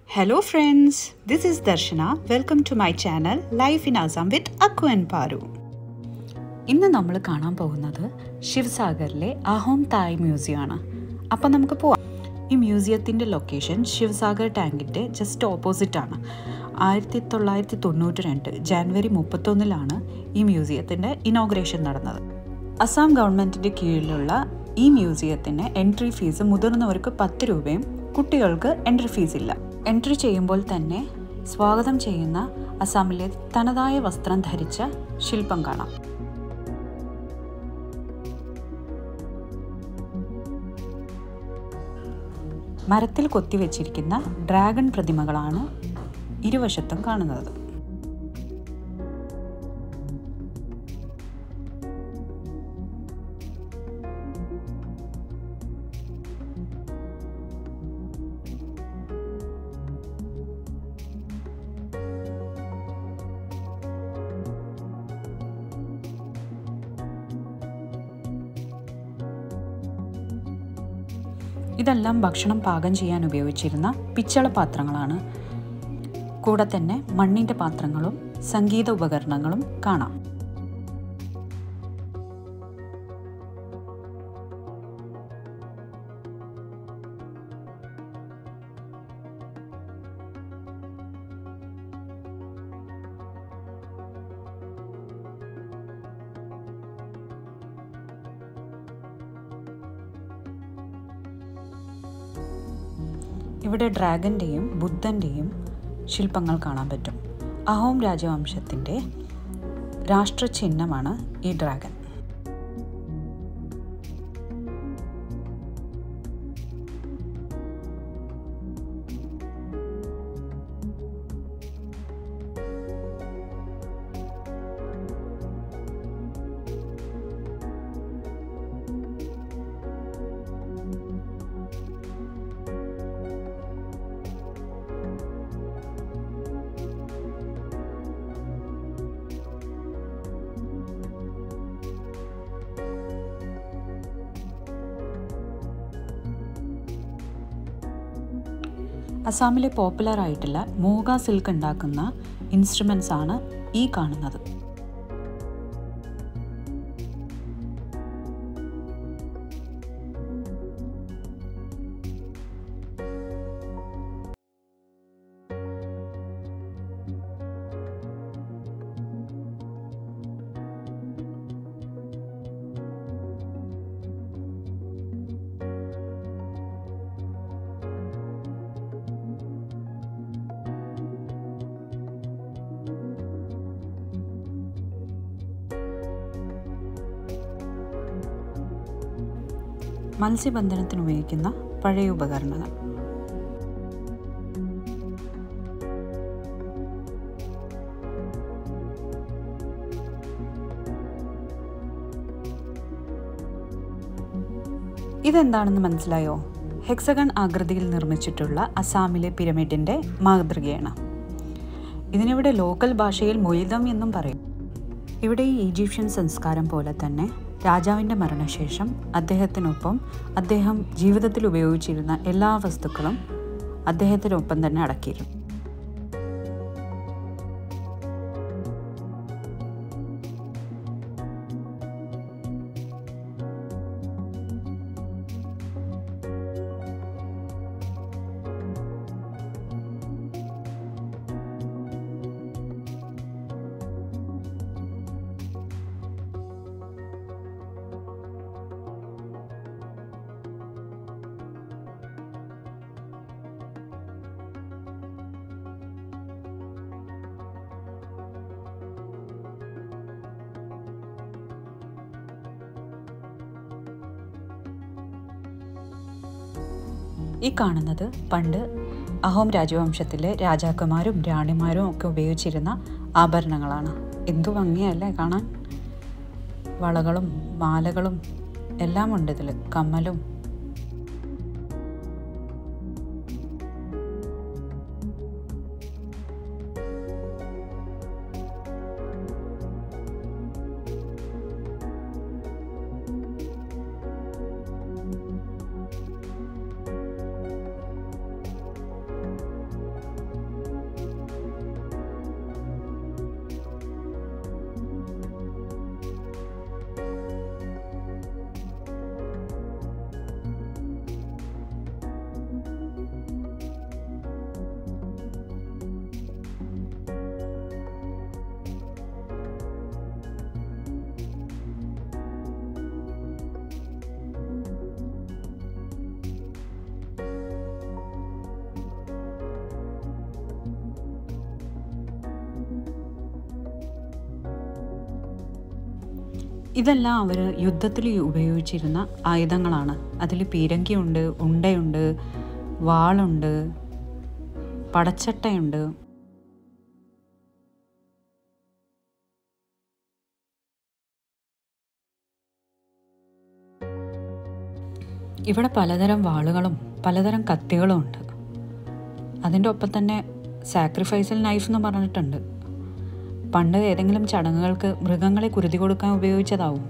Hello, friends. This is Darshana. Welcome to my channel Life in Assam with Akku and Paru. ഇന്ന് നമ്മൾ കാണാൻ പോകുന്നത് ശിവസാഗറിലെ അഹോം തായ് museum ആണ് അപ്പം നമുക്ക് പോവാം ഈ മ്യൂസിയത്തിൻ്റെ ലൊക്കേഷൻ ശിവസാഗർ ടാങ്കിൻ്റെ ജസ്റ്റ് ഓപ്പോസിറ്റ് ആണ് ആയിരത്തി തൊള്ളായിരത്തി തൊണ്ണൂറ്റി രണ്ട് ജാനുവരി മുപ്പത്തൊന്നിലാണ് ഈ മ്യൂസിയത്തിൻ്റെ ഇനോഗ്രേഷൻ നടന്നത് അസാം ഗവൺമെൻറ്റിൻ്റെ കീഴിലുള്ള ഈ മ്യൂസിയത്തിന് എൻട്രി ഫീസ് മുതിർന്നവർക്ക് പത്ത് രൂപയും കുട്ടികൾക്ക് എൻട്രി ഫീസ് ഇല്ല എൻട്രി ചെയ്യുമ്പോൾ തന്നെ സ്വാഗതം ചെയ്യുന്ന അസാമിലെ തനതായ വസ്ത്രം ധരിച്ച ശില്പം കാണാം മരത്തിൽ കൊത്തിവെച്ചിരിക്കുന്ന ഡ്രാഗൺ പ്രതിമകളാണ് ഇരുവശത്തും കാണുന്നത് ഇതെല്ലാം ഭക്ഷണം പാകം ചെയ്യാൻ ഉപയോഗിച്ചിരുന്ന പിച്ചള പാത്രങ്ങളാണ് കൂടെ തന്നെ മണ്ണിൻ്റെ പാത്രങ്ങളും സംഗീത ഉപകരണങ്ങളും കാണാം ഇവിടെ ഡ്രാഗൻ്റെയും ബുദ്ധൻ്റെയും ശില്പങ്ങൾ കാണാൻ പറ്റും അഹോം രാജവംശത്തിൻ്റെ രാഷ്ട്രചിഹ്നമാണ് ഈ ഡ്രാഗൺ അസാമിലെ പോപ്പുലർ ആയിട്ടുള്ള മൂഗ സിൽക്ക് ഉണ്ടാക്കുന്ന ഇൻസ്ട്രുമെൻസ് ആണ് ഈ കാണുന്നത് മത്സ്യബന്ധനത്തിന് ഉപയോഗിക്കുന്ന പഴയ ഉപകരണങ്ങൾ ഇതെന്താണെന്ന് മനസ്സിലായോ ഹെക്സഗൺ ആകൃതിയിൽ നിർമ്മിച്ചിട്ടുള്ള അസാമിലെ പിരമിഡിൻ്റെ മാതൃകയാണ് ഇതിനിവിടെ ലോക്കൽ ഭാഷയിൽ മൊയ്തം എന്നും പറയും ഇവിടെ ഈ ഈജിപ്ഷ്യൻ സംസ്കാരം പോലെ തന്നെ രാജാവിൻ്റെ മരണശേഷം അദ്ദേഹത്തിനൊപ്പം അദ്ദേഹം ജീവിതത്തിൽ ഉപയോഗിച്ചിരുന്ന എല്ലാ വസ്തുക്കളും അദ്ദേഹത്തിനൊപ്പം തന്നെ അടക്കിയിരുന്നു ഈ കാണുന്നത് പണ്ട് അഹോം രാജവംശത്തിലെ രാജാക്കന്മാരും റാണിമാരും ഒക്കെ ഉപയോഗിച്ചിരുന്ന ആഭരണങ്ങളാണ് എന്തു ഭംഗിയല്ലേ കാണാൻ വളകളും മാലകളും എല്ലാം ഉണ്ട് ഇതിൽ കമ്മലും ഇതെല്ലാം അവർ യുദ്ധത്തിൽ ഉപയോഗിച്ചിരുന്ന ആയുധങ്ങളാണ് അതിൽ പീരങ്കിയുണ്ട് ഉണ്ടയുണ്ട് വാളുണ്ട് പടച്ചട്ടയുണ്ട് ഇവിടെ പലതരം വാളുകളും പലതരം കത്തികളും ഉണ്ട് അതിൻ്റെ ഒപ്പം തന്നെ സാക്രിഫൈസൽ നൈഫ് എന്ന് പറഞ്ഞിട്ടുണ്ട് പണ്ട് ഏതെങ്കിലും ചടങ്ങുകൾക്ക് മൃഗങ്ങളെ കുരുതി കൊടുക്കാൻ ഉപയോഗിച്ചതാവും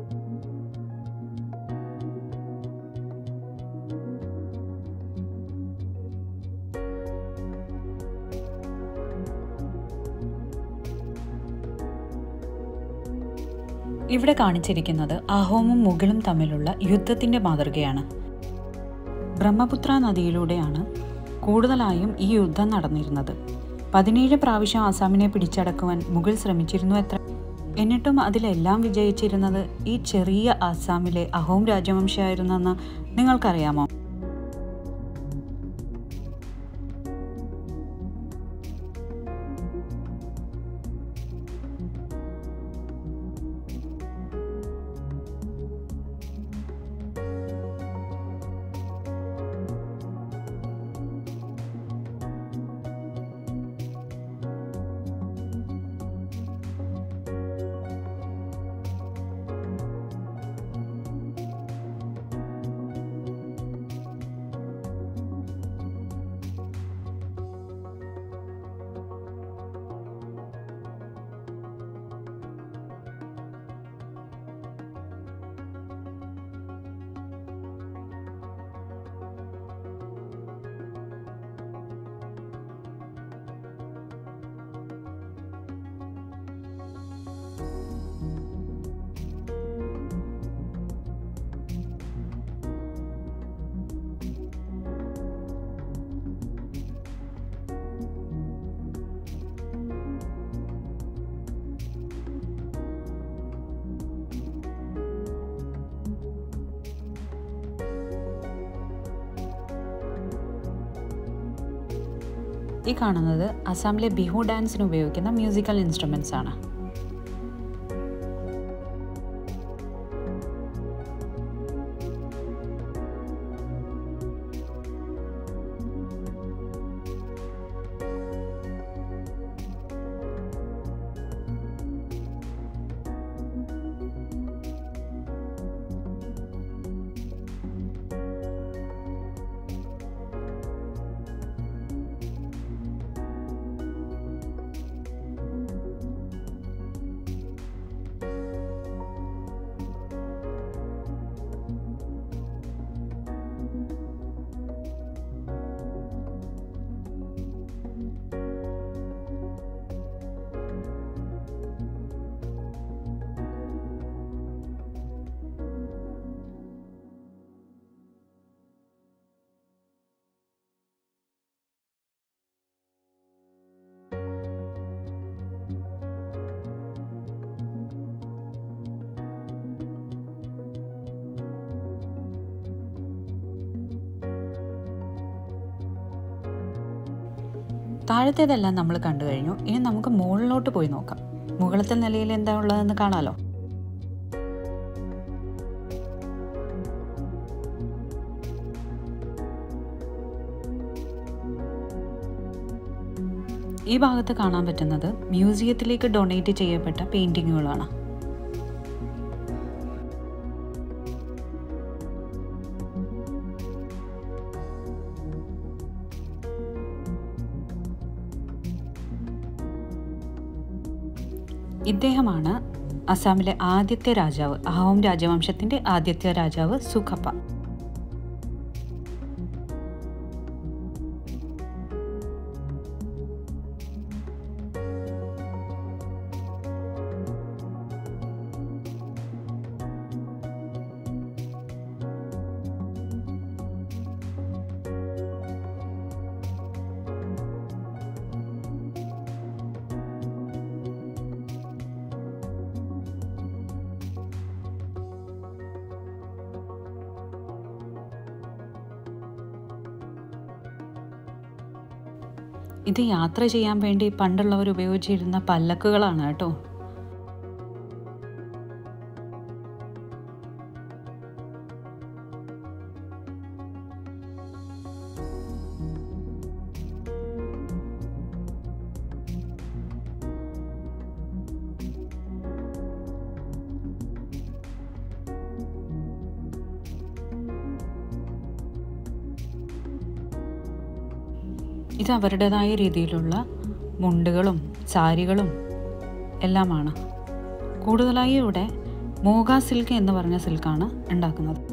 ഇവിടെ കാണിച്ചിരിക്കുന്നത് അഹോമും മുഗളും തമ്മിലുള്ള യുദ്ധത്തിന്റെ മാതൃകയാണ് ബ്രഹ്മപുത്ര നദിയിലൂടെയാണ് കൂടുതലായും ഈ യുദ്ധം നടന്നിരുന്നത് പതിനേഴ് പ്രാവശ്യം ആസാമിനെ പിടിച്ചടക്കുവാൻ മുഗൾ ശ്രമിച്ചിരുന്നു എത്ര എന്നിട്ടും അതിലെല്ലാം വിജയിച്ചിരുന്നത് ഈ ചെറിയ ആസാമിലെ അഹോം രാജവംശമായിരുന്നെന്ന് നിങ്ങൾക്കറിയാമോ ഈ കാണുന്നത് അസാമിലെ ബിഹു ഡാൻസിന് ഉപയോഗിക്കുന്ന മ്യൂസിക്കൽ ഇൻസ്ട്രുമെന്റ്സ് ആണ് താഴത്തേതെല്ലാം നമ്മൾ കണ്ടു കഴിഞ്ഞു ഇനി നമുക്ക് മുകളിലോട്ട് പോയി നോക്കാം മുകളിലത്തെ നിലയിൽ എന്താ ഉള്ളതെന്ന് കാണാലോ ഈ ഭാഗത്ത് കാണാൻ പറ്റുന്നത് മ്യൂസിയത്തിലേക്ക് ഡൊണേറ്റ് ചെയ്യപ്പെട്ട പെയിന്റിങ്ങുകളാണ് ഇദ്ദേഹമാണ് അസാമിലെ ആദ്യത്തെ രാജാവ് അഹോം രാജവംശത്തിന്റെ ആദ്യത്തെ രാജാവ് സുഖപ്പ ഇത് യാത്ര ചെയ്യാൻ വേണ്ടി പണ്ടുള്ളവർ ഉപയോഗിച്ചിരുന്ന പല്ലക്കുകളാണ് കേട്ടോ ഇത് അവരുടേതായ രീതിയിലുള്ള മുണ്ടുകളും സാരികളും എല്ലാമാണ് കൂടുതലായി ഇവിടെ മോഗ സിൽക്ക് എന്ന് പറഞ്ഞ സിൽക്കാണ് ഉണ്ടാക്കുന്നത്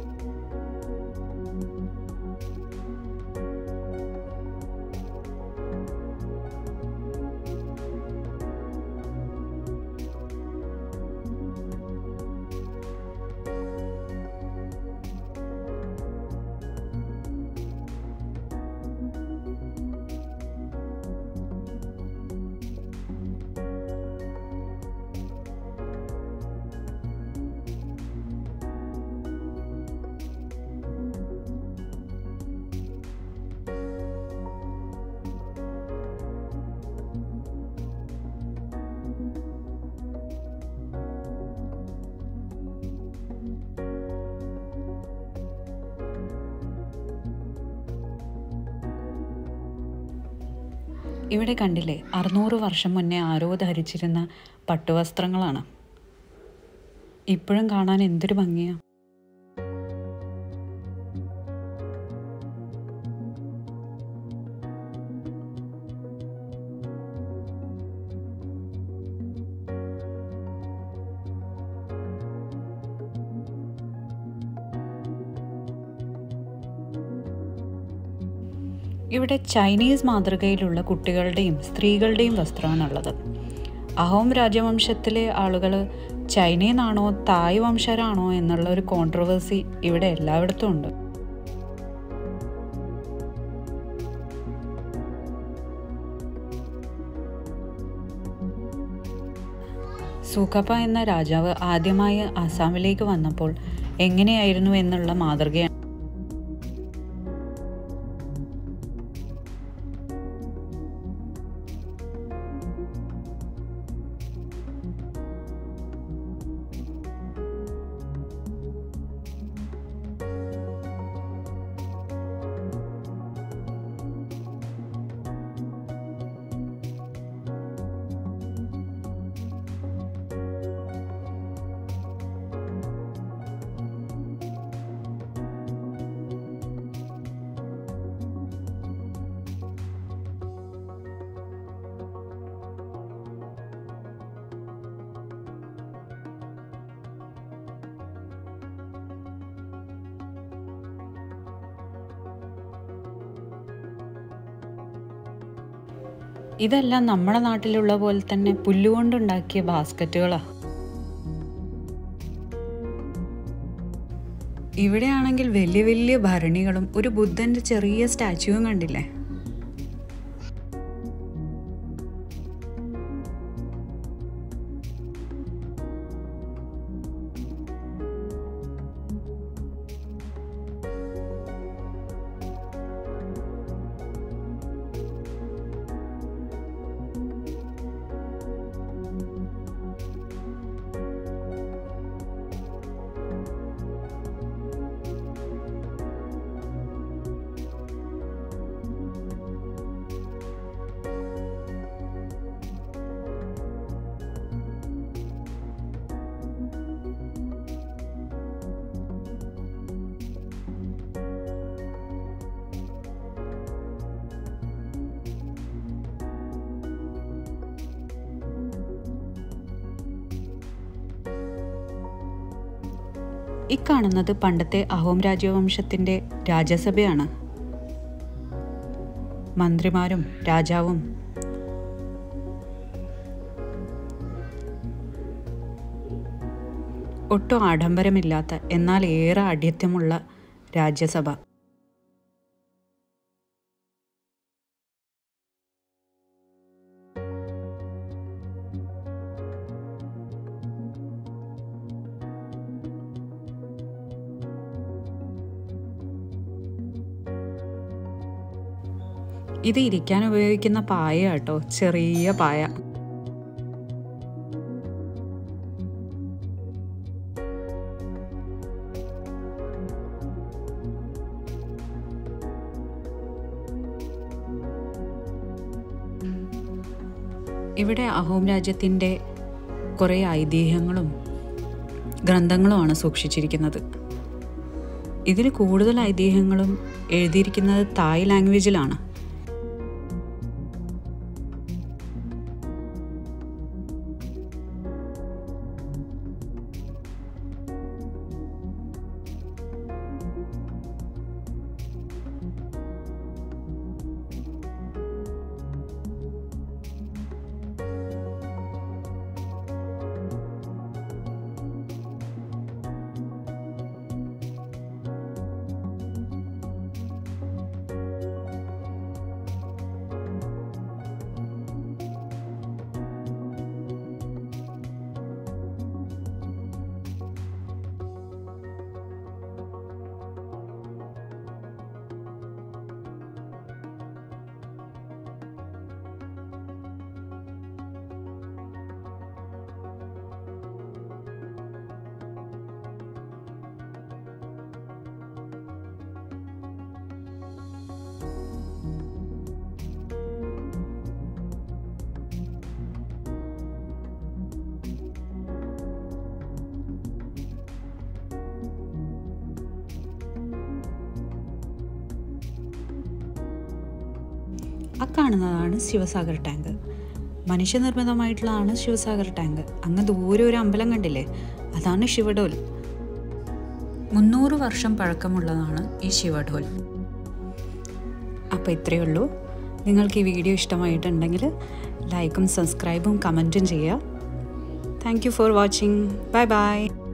ഇവിടെ കണ്ടില്ലേ അറുന്നൂറ് വർഷം മുന്നേ ആരോ ധരിച്ചിരുന്ന പട്ടുവസ്ത്രങ്ങളാണ് ഇപ്പോഴും കാണാൻ എന്തൊരു ഭംഗിയാ ഇവിടെ ചൈനീസ് മാതൃകയിലുള്ള കുട്ടികളുടെയും സ്ത്രീകളുടെയും വസ്ത്രമാണുള്ളത് അഹോം രാജവംശത്തിലെ ആളുകൾ ചൈനയിൽ നിന്നാണോ തായ് വംശരാണോ എന്നുള്ള ഒരു കോൺട്രവേഴ്സി ഇവിടെ എല്ലായിടത്തും ഉണ്ട് സൂക്കപ്പ എന്ന രാജാവ് ആദ്യമായി ആസാമിലേക്ക് വന്നപ്പോൾ എങ്ങനെയായിരുന്നു എന്നുള്ള മാതൃകയാണ് ഇതെല്ലാം നമ്മുടെ നാട്ടിലുള്ള പോലെ തന്നെ പുല്ലുകൊണ്ടുണ്ടാക്കിയ ബാസ്ക്കറ്റുകളാ ഇവിടെയാണെങ്കിൽ വലിയ വലിയ ഭരണികളും ഒരു ബുദ്ധന്റെ ചെറിയ സ്റ്റാച്യുവും കണ്ടില്ലേ ഇക്കാണുന്നത് പണ്ടത്തെ അഹോം രാജവംശത്തിന്റെ രാജസഭയാണ് മന്ത്രിമാരും രാജാവും ഒട്ടും ആഡംബരമില്ലാത്ത എന്നാൽ ഏറെ ആഢ്യത്വമുള്ള രാജ്യസഭ ഇത് ഇരിക്കാൻ ഉപയോഗിക്കുന്ന പായ കേട്ടോ ചെറിയ പായ ഇവിടെ അഹോം രാജ്യത്തിൻ്റെ കുറേ ഐതിഹ്യങ്ങളും ഗ്രന്ഥങ്ങളുമാണ് സൂക്ഷിച്ചിരിക്കുന്നത് ഇതിൽ കൂടുതൽ ഐതിഹ്യങ്ങളും എഴുതിയിരിക്കുന്നത് തായ് ലാംഗ്വേജിലാണ് ആ കാണുന്നതാണ് ശിവസാഗർ ടാങ്ക് മനുഷ്യനിർമ്മിതമായിട്ടുള്ളതാണ് ശിവസാഗർ ടാങ്ക് അങ്ങ് ദൂരെ ഒരു അമ്പലം കണ്ടില്ലേ അതാണ് ശിവഡോൽ മുന്നൂറ് വർഷം പഴക്കമുള്ളതാണ് ഈ ശിവഡോൽ അപ്പോൾ ഇത്രയേ ഉള്ളൂ നിങ്ങൾക്ക് ഈ വീഡിയോ ഇഷ്ടമായിട്ടുണ്ടെങ്കിൽ ലൈക്കും സബ്സ്ക്രൈബും കമൻറ്റും ചെയ്യുക thank you for watching bye by